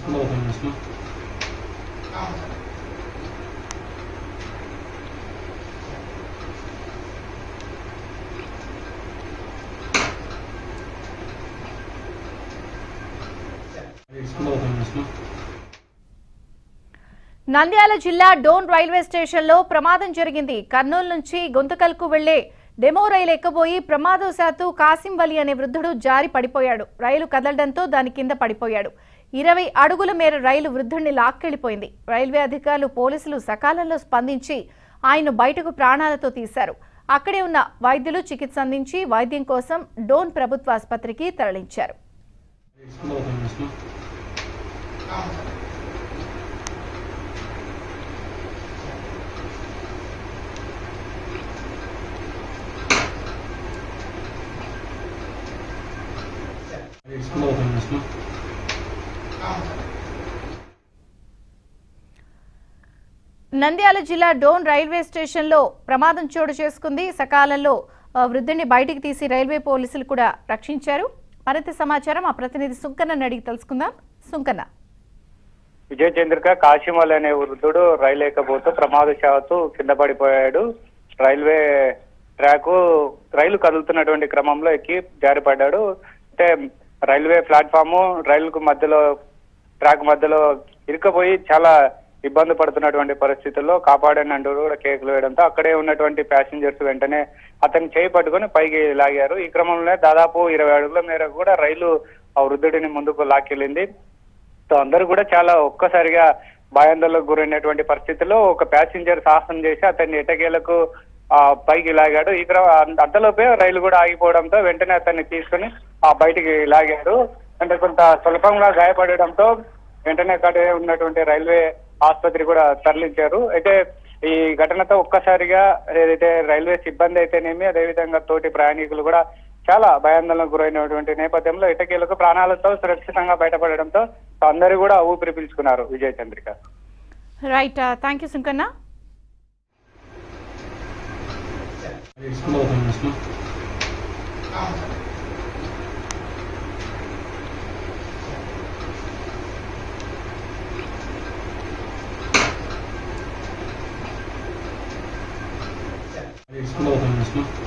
తీసుకుందా ఒక నిమిషం తీసుకుందా ఒక నిమిషం నంద్యాల జిల్లా డోన్ రైల్వే స్టేషన్లో ప్రమాదం జరిగింది కర్నూలు నుంచి గొంతుకల్కు వెళ్లే డెమో రైలు ఎక్కబోయి ప్రమాదవశాత్తు కాసిం వలి అనే వృద్ధుడు జారి పడిపోయాడు రైలు కదలడంతో దాని కింద పడిపోయాడు ఇరవై అడుగుల మేర రైలు వృద్ధుడిని లాక్కెళ్లిపోయింది రైల్వే అధికారులు పోలీసులు సకాలంలో స్పందించి ఆయన బయటకు ప్రాణాలతో తీశారు అక్కడే ఉన్న వైద్యులు చికిత్స అందించి వైద్యం కోసం డోన్ ప్రభుత్వ ఆసుపత్రికి తరలించారు తీసుకుందా ఒక నిమిషం తీసుకుందా ఒక నిమిషం నంద్యాల జిల్లా డోన్ రైల్వే స్టేషన్లో ప్రమాదం చోటు చేసుకుంది సకాలంలో ఆ, వృద్ధుడిని బయటికి తీసి రైల్వే పోలీసులు కూడా రక్షించారు మరింత సమాచారం మా ప్రతినిధి సుంకన్న అడిగి తెలుసుకుందాం సుంకన్న విజయ్ చంద్రిక కాశీమల్ అనే వృద్ధుడు రైలు ఎక్కబోతూ ప్రమాదశావత్తు కింద పడిపోయాడు రైల్వే ట్రాక్ రైలు కదులుతున్నటువంటి క్రమంలో ఎక్కి జారిపడ్డాడు అంటే రైల్వే ప్లాట్ఫామ్ రైలుకు మధ్యలో ట్రాక్ మధ్యలో ఇరుకపోయి చాలా ఇబ్బంది పడుతున్నటువంటి పరిస్థితుల్లో కాపాడని అంటూ కూడా కేకులు వేయడంతో అక్కడే ఉన్నటువంటి ప్యాసింజర్స్ వెంటనే అతన్ని చేయి పట్టుకొని పైకి లాగారు ఈ క్రమంలో దాదాపు ఇరవై అడుగుల మేరకు కూడా రైలు ఆ వృద్ధుడిని ముందుకు లాక్కెళ్ళింది సో అందరూ కూడా చాలా ఒక్కసారిగా భయాందోళనకు గురైనటువంటి పరిస్థితిలో ఒక ప్యాసింజర్ సాహసం చేసి అతన్ని ఎటకేలకు ఆ పైకి లాగాడు ఈ క్రమ అంతలోపే రైలు కూడా ఆగిపోవడంతో వెంటనే అతన్ని తీసుకుని ఆ బయటికి లాగారు అంటే కొంత స్వల్పంగా గాయపడడంతో వెంటనే అక్కడ ఉన్నటువంటి రైల్వే ఆసుపత్రి కూడా తరలించారు అయితే ఈ ఘటనతో ఒక్కసారిగా ఏదైతే రైల్వే సిబ్బంది అయితేనేమి అదేవిధంగా తోటి ప్రయాణికులు కూడా చాలా భయాందోళనకు గురైనటువంటి నేపథ్యంలో ఇటకీలకు ప్రాణాలతో సురక్షితంగా బయటపడడంతో అందరూ కూడా ఊపిరి పీల్చుకున్నారు Vijaya Chandrika right thank you Sunkanna తీసుకుందా ఒక నిమిషం తీసుకుందా ఒక నిమిషం